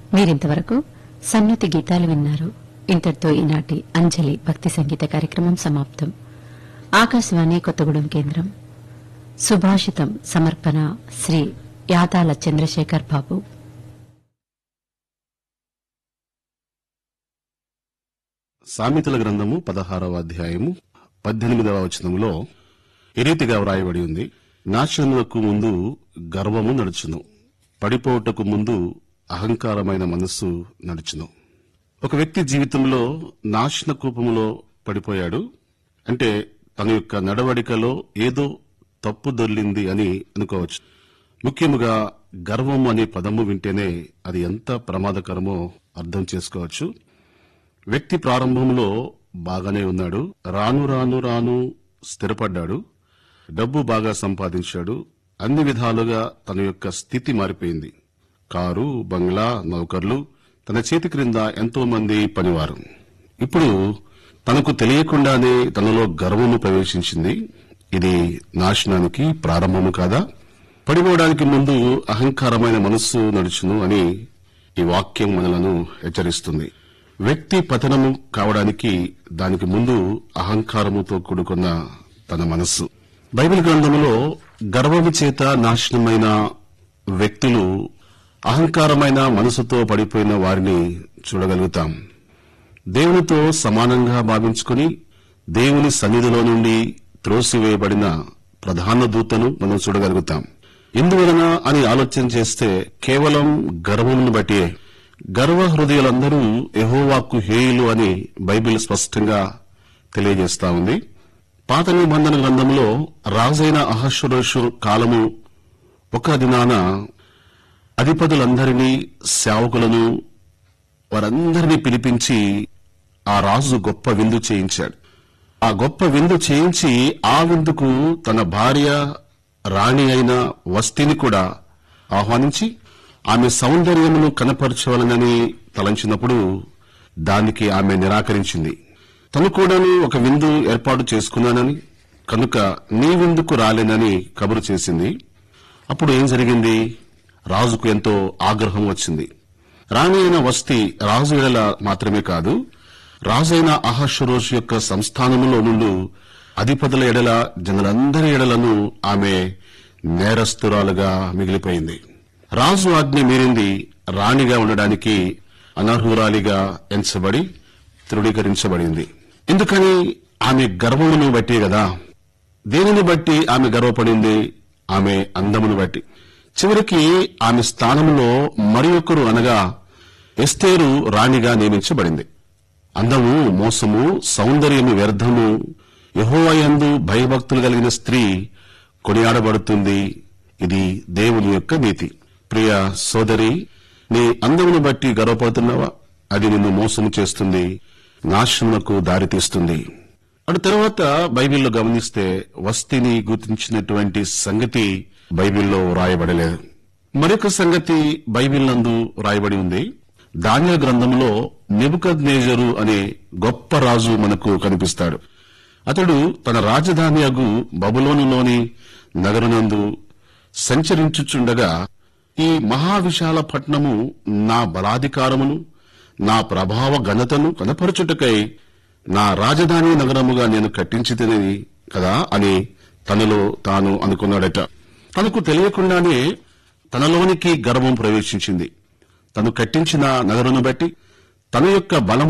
మీరింతవరకు సన్నతి గీతాలు విన్నారు ఇంతటితో ఈనాటి అంజలి భక్తి సంగీత కార్యక్రమం సమాప్తం ఆకాశవాణి కొత్తగూడెం కేంద్రం సుభాషితం సమర్పణ శ్రీ యాదాల చంద్రశేఖర్ బాబు సామెతల గ్రంథము పదహారవ అధ్యాయము పద్దెనిమిదవ వచనములో ఈ రీతిగా వ్రాయబడి ఉంది నాశనములకు ముందు గర్వము నడుచును పడిపోవుటకు ముందు అహంకారమైన మనస్సు నడుచును ఒక వ్యక్తి జీవితంలో నాశన కూపములో పడిపోయాడు అంటే తన యొక్క నడవడికలో ఏదో తప్పు దొర్లింది అని అనుకోవచ్చు ముఖ్యముగా గర్వం అనే పదము వింటేనే అది ఎంత ప్రమాదకరమో అర్థం చేసుకోవచ్చు వ్యక్తి ప్రారంభంలో బాగానే ఉన్నాడు రాను రాను రాను స్థిరపడ్డాడు డబ్బు బాగా సంపాదించాడు అన్ని విధాలుగా తన యొక్క స్థితి మారిపోయింది కారు బంగ్లా నౌకర్లు తన చేతి క్రింద ఎంతో మంది పనివారు ఇప్పుడు తనకు తెలియకుండానే తనలో గర్వము ప్రవేశించింది ఇది నాశనానికి ప్రారంభము కాదా పడిపోవడానికి ముందు అహంకారమైన మనస్సు నడుచును అని ఈ వాక్యం మనలను హెచ్చరిస్తుంది వ్యక్తి పతనము కావడానికి దానికి ముందు అహంకారముతో కూడుకున్న తన మనస్సు బైబిల్ గ్రంథములో గర్వము చేత నాశనమైన వ్యక్తులు అహంకారమైన మనసుతో పడిపోయిన వారిని చూడగలుగుతాం దేవునితో సమానంగా భావించుకుని దేవుని సన్నిధిలో నుండి త్రోసివేయబడిన ప్రధాన దూతను మనం చూడగలుగుతాం ఎందువలన అని ఆలోచన చేస్తే కేవలం గర్వమును బట్టి గర్వ హృదయులందరూ యహోవాకు హేయులు అని బైబిల్ స్పష్టంగా తెలియజేస్తా ఉంది పాత నిబంధన గ్రంథంలో రాజైన అహశ్వరోషు కాలము ఒక దినాన అధిపతులందరినీ సేవకులను వారందరినీ పిలిపించి ఆ రాజు గొప్ప విందు చేయించాడు ఆ గొప్ప విందు చేయించి ఆ విందుకు తన భార్య రాణి అయిన వస్తిని కూడా ఆహ్వానించి ఆమె సౌందర్యమును కనపరచవలనని తలంచినప్పుడు దానికి ఆమె నిరాకరించింది తను కూడాను ఒక విందు ఏర్పాటు చేసుకున్నానని కనుక నీ విందుకు రాలేనని కబురు చేసింది అప్పుడు ఏం జరిగింది రాజుకు ఎంతో ఆగ్రహం వచ్చింది రాణి అయిన వస్తి రాజు ఎడల మాత్రమే కాదు రాజైన అహశ్వరోషు యొక్క సంస్థానములో నుండి అధిపతుల ఎడల జనులందరి ఎడలను ఆమె నేరస్తురాలుగా మిగిలిపోయింది రాజు ఆజ్ఞ మీరింది రాణిగా ఉండడానికి అనర్హురాలిగా ఎంచబడి తృణీకరించబడింది ఎందుకని ఆమె గర్వమును బట్టి కదా దేనిని బట్టి ఆమె గర్వపడింది ఆమె అందమును బట్టి చివరికి ఆమె స్థానంలో మరి ఒకరు అనగా ఎస్తేరు రాణిగా నియమించబడింది అందము మోసము సౌందర్యము వ్యర్థము యహోవయందు భయభక్తులు కలిగిన స్త్రీ కొనియాడబడుతుంది ఇది దేవుని యొక్క నీతి ప్రియ సోదరి నీ అందమును బట్టి గర్వపడుతున్నావా అది నిన్ను మోసము చేస్తుంది నాశనములకు దారితీస్తుంది అటు తర్వాత బైబిల్లో గమనిస్తే వస్తిని గుర్తించినటువంటి సంగతి బైబిల్లో రాయబడలేదు మరొక సంగతి బైబిల్ నందు రాయబడి ఉంది ధాన్య గ్రంథంలో నెబుకద్ నేజరు అనే గొప్ప రాజు మనకు కనిపిస్తాడు అతడు తన రాజధాని అగు బబులోనులోని నగరనందు సంచరించుచుండగా ఈ మహావిశాల పట్టణము నా బలాధికారమును నా ప్రభావ ఘనతను కనపరచుటకై నా రాజధాని నగరముగా నేను కట్టించితేనని కదా అని తనలో తాను అనుకున్నాడట తనకు తెలియకుండానే తనలోనికి గర్వం ప్రవేశించింది తను కట్టించిన నగరును బట్టి తన యొక్క బలము